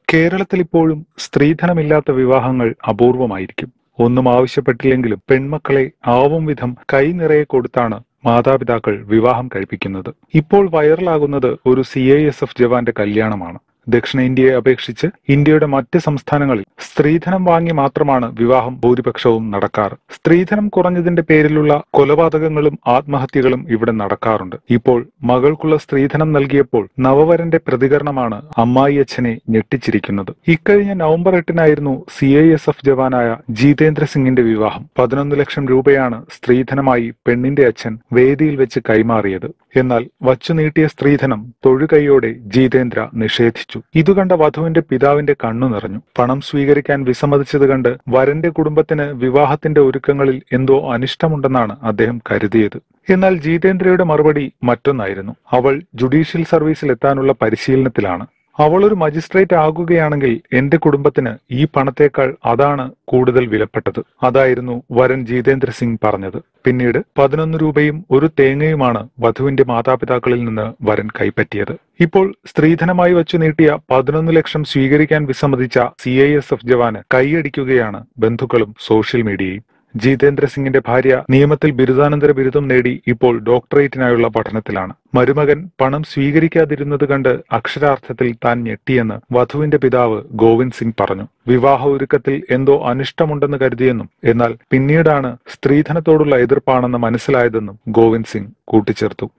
കേരളത്തിൽ ഇപ്പോഴും സ്ത്രീധനമില്ലാത്ത വിവാഹങ്ങൾ അപൂർവമായിരിക്കും ഒന്നും ആവശ്യപ്പെട്ടില്ലെങ്കിലും പെൺമക്കളെ ആവും വിധം കൈ നിറയെ കൊടുത്താണ് മാതാപിതാക്കൾ വിവാഹം കഴിപ്പിക്കുന്നത് ഇപ്പോൾ വൈറലാകുന്നത് ഒരു സി ഐ എസ് എഫ് ജവാന്റെ കല്യാണമാണ് ദക്ഷിണേന്ത്യയെ അപേക്ഷിച്ച് ഇന്ത്യയുടെ മറ്റ് സംസ്ഥാനങ്ങളിൽ സ്ത്രീധനം വാങ്ങി മാത്രമാണ് വിവാഹം ഭൂരിപക്ഷവും നടക്കാറ് സ്ത്രീധനം കുറഞ്ഞതിന്റെ പേരിലുള്ള കൊലപാതകങ്ങളും ആത്മഹത്യകളും ഇവിടെ നടക്കാറുണ്ട് ഇപ്പോൾ മകൾക്കുള്ള സ്ത്രീധനം നൽകിയപ്പോൾ നവവരന്റെ പ്രതികരണമാണ് അമ്മായി അച്ഛനെ ഞെട്ടിച്ചിരിക്കുന്നത് ഇക്കഴിഞ്ഞ നവംബർ എട്ടിനായിരുന്നു സി ഐ എസ് എഫ് ജവാനായ ജീതേന്ദ്ര സിംഗിന്റെ വിവാഹം പതിനൊന്ന് ലക്ഷം രൂപയാണ് സ്ത്രീധനമായി പെണ്ണിന്റെ അച്ഛൻ വേദിയിൽ വെച്ച് കൈമാറിയത് എന്നാൽ വച്ചു നീട്ടിയ സ്ത്രീധനം തൊഴുകൈയോടെ ജീതേന്ദ്ര നിഷേധിച്ചു ഇതു കണ്ട വധുവിന്റെ പിതാവിന്റെ കണ്ണു നിറഞ്ഞു പണം സ്വീകരിക്കാൻ വിസമ്മതിച്ചത് കണ്ട് വരന്റെ കുടുംബത്തിന് വിവാഹത്തിന്റെ ഒരുക്കങ്ങളിൽ എന്തോ അനിഷ്ടമുണ്ടെന്നാണ് അദ്ദേഹം കരുതിയത് എന്നാൽ ജീതേന്ദ്രയുടെ മറുപടി മറ്റൊന്നായിരുന്നു അവൾ ജുഡീഷ്യൽ സർവീസിൽ എത്താനുള്ള പരിശീലനത്തിലാണ് അവൾ ഒരു മജിസ്ട്രേറ്റ് ആകുകയാണെങ്കിൽ എന്റെ കുടുംബത്തിന് ഈ പണത്തേക്കാൾ അതാണ് കൂടുതൽ വിലപ്പെട്ടത് അതായിരുന്നു വരൻ ജീതേന്ദ്ര സിംഗ് പറഞ്ഞത് പിന്നീട് പതിനൊന്ന് രൂപയും ഒരു തേങ്ങയുമാണ് വധുവിന്റെ മാതാപിതാക്കളിൽ നിന്ന് വരൻ കൈപ്പറ്റിയത് ഇപ്പോൾ സ്ത്രീധനമായി വച്ചു നീട്ടിയ പതിനൊന്ന് ലക്ഷം സ്വീകരിക്കാൻ വിസമ്മതിച്ച സി ഐ എസ് എഫ് ജവാന് കൈയടിക്കുകയാണ് ബന്ധുക്കളും സോഷ്യൽ മീഡിയയും ജീതേന്ദ്ര സിംഗിന്റെ ഭാര്യ നിയമത്തിൽ ബിരുദാനന്തര ബിരുദം നേടി ഇപ്പോൾ ഡോക്ടറേറ്റിനായുള്ള പഠനത്തിലാണ് മരുമകൻ പണം സ്വീകരിക്കാതിരുന്നത് കണ്ട് അക്ഷരാർത്ഥത്തിൽ താൻ ഞെട്ടിയെന്ന് വധുവിന്റെ പിതാവ് ഗോവിന്ദ് സിംഗ് പറഞ്ഞു വിവാഹ ഒരുക്കത്തിൽ എന്തോ അനിഷ്ടമുണ്ടെന്ന് കരുതിയെന്നും എന്നാൽ പിന്നീടാണ് സ്ത്രീധനത്തോടുള്ള എതിർപ്പാണെന്ന് മനസ്സിലായതെന്നും ഗോവിന്ദ് സിംഗ് കൂട്ടിച്ചേർത്തു